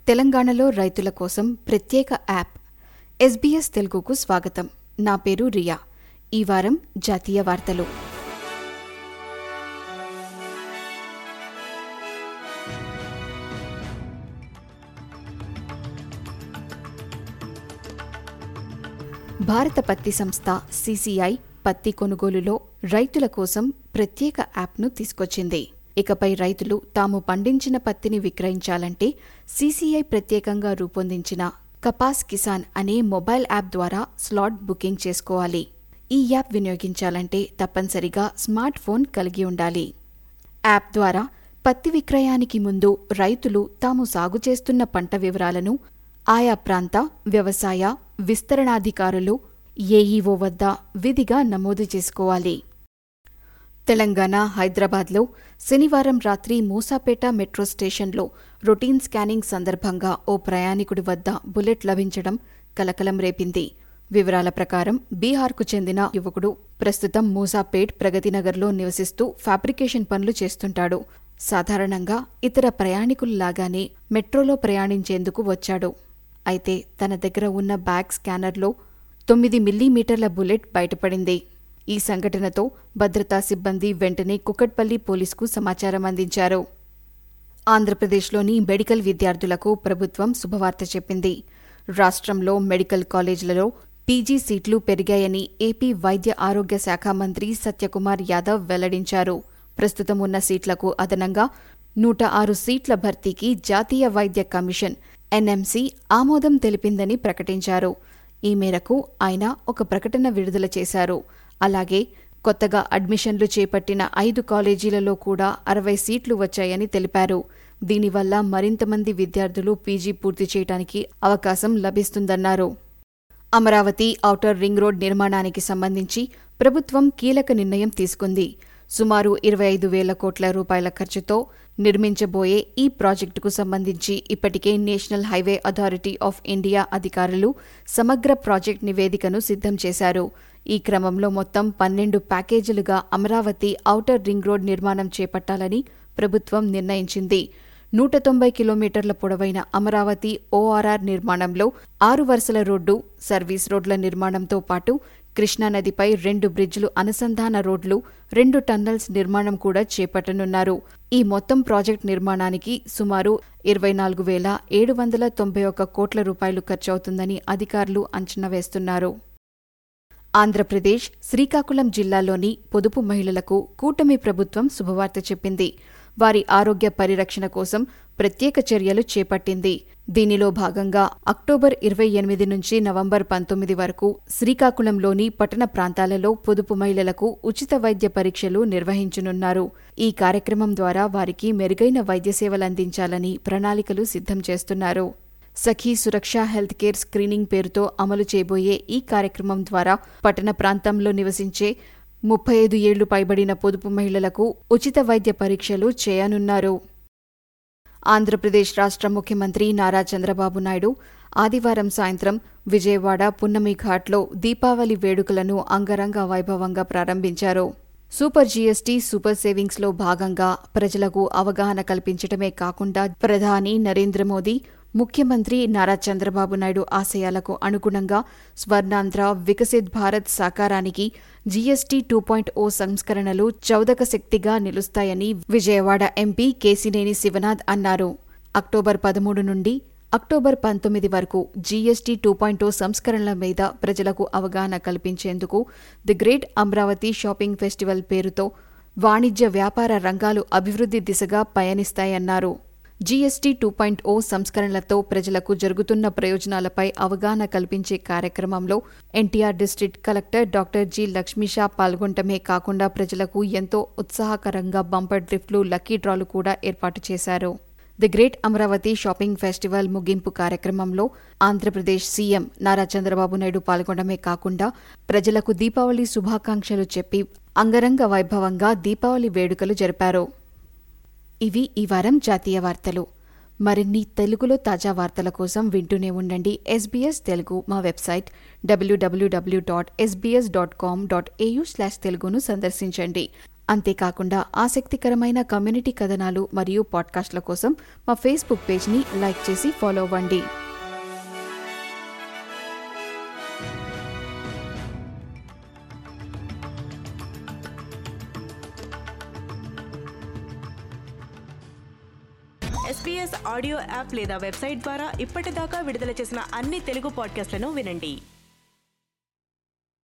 తెలంగాణలో రైతుల కోసం ప్రత్యేక యాప్ ఎస్బీఎస్ తెలుగుకు స్వాగతం నా పేరు రియా ఈ వారం జాతీయ వార్తలు భారత పత్తి సంస్థ సీసీఐ పత్తి కొనుగోలులో రైతుల కోసం ప్రత్యేక యాప్ను తీసుకొచ్చింది ఇకపై రైతులు తాము పండించిన పత్తిని విక్రయించాలంటే సీసీఐ ప్రత్యేకంగా రూపొందించిన కపాస్ కిసాన్ అనే మొబైల్ యాప్ ద్వారా స్లాట్ బుకింగ్ చేసుకోవాలి ఈ యాప్ వినియోగించాలంటే తప్పనిసరిగా స్మార్ట్ ఫోన్ కలిగి ఉండాలి యాప్ ద్వారా పత్తి విక్రయానికి ముందు రైతులు తాము సాగు చేస్తున్న పంట వివరాలను ఆయా ప్రాంత వ్యవసాయ విస్తరణాధికారులు ఏఈఓ వద్ద విధిగా నమోదు చేసుకోవాలి తెలంగాణ హైదరాబాద్లో శనివారం రాత్రి మూసాపేట మెట్రో స్టేషన్లో రొటీన్ స్కానింగ్ సందర్భంగా ఓ ప్రయాణికుడి వద్ద బుల్లెట్ లభించడం కలకలం రేపింది వివరాల ప్రకారం బీహార్కు చెందిన యువకుడు ప్రస్తుతం మూసాపేట్ ప్రగతినగర్లో నివసిస్తూ ఫ్యాబ్రికేషన్ పనులు చేస్తుంటాడు సాధారణంగా ఇతర ప్రయాణికుల్లాగానే మెట్రోలో ప్రయాణించేందుకు వచ్చాడు అయితే తన దగ్గర ఉన్న బ్యాగ్ స్కానర్లో తొమ్మిది మిల్లీమీటర్ల బుల్లెట్ బయటపడింది ఈ సంఘటనతో భద్రతా సిబ్బంది వెంటనే కుకట్పల్లి పోలీసుకు సమాచారం అందించారు ఆంధ్రప్రదేశ్లోని మెడికల్ విద్యార్థులకు ప్రభుత్వం శుభవార్త చెప్పింది రాష్ట్రంలో మెడికల్ కాలేజీలలో పీజీ సీట్లు పెరిగాయని ఏపీ వైద్య ఆరోగ్య శాఖ మంత్రి సత్యకుమార్ యాదవ్ వెల్లడించారు ప్రస్తుతం ఉన్న సీట్లకు అదనంగా నూట ఆరు సీట్ల భర్తీకి జాతీయ వైద్య కమిషన్ ఎన్ఎంసీ ఆమోదం తెలిపిందని ప్రకటించారు ఈ మేరకు ఆయన ఒక ప్రకటన విడుదల చేశారు అలాగే కొత్తగా అడ్మిషన్లు చేపట్టిన ఐదు కాలేజీలలో కూడా అరవై సీట్లు వచ్చాయని తెలిపారు దీనివల్ల మరింత మంది విద్యార్థులు పీజీ పూర్తి చేయడానికి అవకాశం లభిస్తుందన్నారు అమరావతి ఔటర్ రింగ్ రోడ్ నిర్మాణానికి సంబంధించి ప్రభుత్వం కీలక నిర్ణయం తీసుకుంది సుమారు ఇరవై ఐదు వేల కోట్ల రూపాయల ఖర్చుతో నిర్మించబోయే ఈ ప్రాజెక్టుకు సంబంధించి ఇప్పటికే national highway authority of India అధికారులు సమగ్ర ప్రాజెక్ట్ నివేదికను సిద్ధం చేశారు ఈ క్రమంలో మొత్తం పన్నెండు ప్యాకేజీలుగా అమరావతి ఔటర్ రింగ్ రోడ్ నిర్మాణం చేపట్టాలని ప్రభుత్వం నిర్ణయించింది నూట తొంభై కిలోమీటర్ల పొడవైన అమరావతి ఓఆర్ఆర్ నిర్మాణంలో ఆరు వరుసల రోడ్డు సర్వీస్ రోడ్ల నిర్మాణంతో పాటు కృష్ణానదిపై రెండు బ్రిడ్జ్లు అనుసంధాన రోడ్లు రెండు టన్నల్స్ నిర్మాణం కూడా చేపట్టనున్నారు ఈ మొత్తం ప్రాజెక్ట్ నిర్మాణానికి సుమారు ఇరవై నాలుగు వేల ఏడు వందల తొంభై ఒక్క కోట్ల రూపాయలు ఖర్చవుతుందని అధికారులు అంచనా వేస్తున్నారు ఆంధ్రప్రదేశ్ శ్రీకాకుళం జిల్లాలోని పొదుపు మహిళలకు కూటమి ప్రభుత్వం శుభవార్త చెప్పింది వారి ఆరోగ్య పరిరక్షణ కోసం ప్రత్యేక చర్యలు చేపట్టింది దీనిలో భాగంగా అక్టోబర్ ఇరవై ఎనిమిది నుంచి నవంబర్ పంతొమ్మిది వరకు శ్రీకాకుళంలోని పట్టణ ప్రాంతాలలో పొదుపు మహిళలకు ఉచిత వైద్య పరీక్షలు నిర్వహించనున్నారు ఈ కార్యక్రమం ద్వారా వారికి మెరుగైన వైద్య సేవలందించాలని ప్రణాళికలు సిద్ధం చేస్తున్నారు Sakhi Suraksha health care screening పేరుతో అమలు చేయబోయే ఈ కార్యక్రమం ద్వారా పట్టణ ప్రాంతంలో నివసించే ముప్పై ఐదు ఏళ్లు పైబడిన పొదుపు మహిళలకు ఉచిత వైద్య పరీక్షలు చేయనున్నారు ఆంధ్రప్రదేశ్ రాష్ట్ర ముఖ్యమంత్రి నారా చంద్రబాబు నాయుడు ఆదివారం సాయంత్రం విజయవాడ పున్నమి ఘాట్లో దీపావళి వేడుకలను అంగరంగ వైభవంగా ప్రారంభించారు సూపర్ జీఎస్టీ సూపర్ సేవింగ్స్లో భాగంగా ప్రజలకు అవగాహన కల్పించడమే కాకుండా ప్రధాని నరేంద్ర మోదీ ముఖ్యమంత్రి నారా చంద్రబాబు నాయుడు ఆశయాలకు అనుగుణంగా స్వర్ణాంధ్ర వికసిత్ భారత్ సాకారానికి జీఎస్టీ టూ పాయింట్ ఓ సంస్కరణలు చౌదక శక్తిగా నిలుస్తాయని విజయవాడ ఎంపీ కేసినేని శివనాథ్ అన్నారు అక్టోబర్ పదమూడు నుండి అక్టోబర్ పంతొమ్మిది వరకు జీఎస్టీ టూ పాయింట్ ఓ సంస్కరణల మీద ప్రజలకు అవగాహన కల్పించేందుకు the great Amaravati shopping festival పేరుతో వాణిజ్య వ్యాపార రంగాలు అభివృద్ధి దిశగా పయనిస్తాయన్నారు జీఎస్టీ టూ పాయింట్ ఓ సంస్కరణలతో ప్రజలకు జరుగుతున్న ప్రయోజనాలపై అవగాహన కల్పించే కార్యక్రమంలో NTR district collector doctor G Lakshmisha పాల్గొనటమే కాకుండా ప్రజలకు ఎంతో ఉత్సాహకరంగా బంపర్ డ్రిఫ్ట్లు లక్కీ డ్రాలు కూడా ఏర్పాటు చేశారు the great Amaravati shopping festival ముగింపు కార్యక్రమంలో ఆంధ్రప్రదేశ్ సీఎం నారా చంద్రబాబు నాయుడు పాల్గొనడమే కాకుండా ప్రజలకు దీపావళి శుభాకాంక్షలు చెప్పి అంగరంగ వైభవంగా దీపావళి వేడుకలు జరిపారు ఇవి ఈ వారం జాతీయ వార్తలు మరిన్ని తెలుగులో తాజా వార్తల కోసం వింటూనే ఉండండి ఎస్బీఎస్ తెలుగు మా వెబ్సైట్ డబ్ల్యూడబ్ల్యూడబ్ల్యూ dot SBS dot com dot AU slash తెలుగును సందర్శించండి అంతేకాకుండా ఆసక్తికరమైన కమ్యూనిటీ కథనాలు మరియు పాడ్కాస్ట్ల కోసం మా ఫేస్బుక్ పేజ్ని లైక్ చేసి ఫాలో అవ్వండి ఎస్పీఎస్ ఆడియో యాప్ లేదా వెబ్సైట్ ద్వారా ఇప్పటిదాకా విడుదల చేసిన అన్ని తెలుగు పాడ్కాస్ట్లను వినండి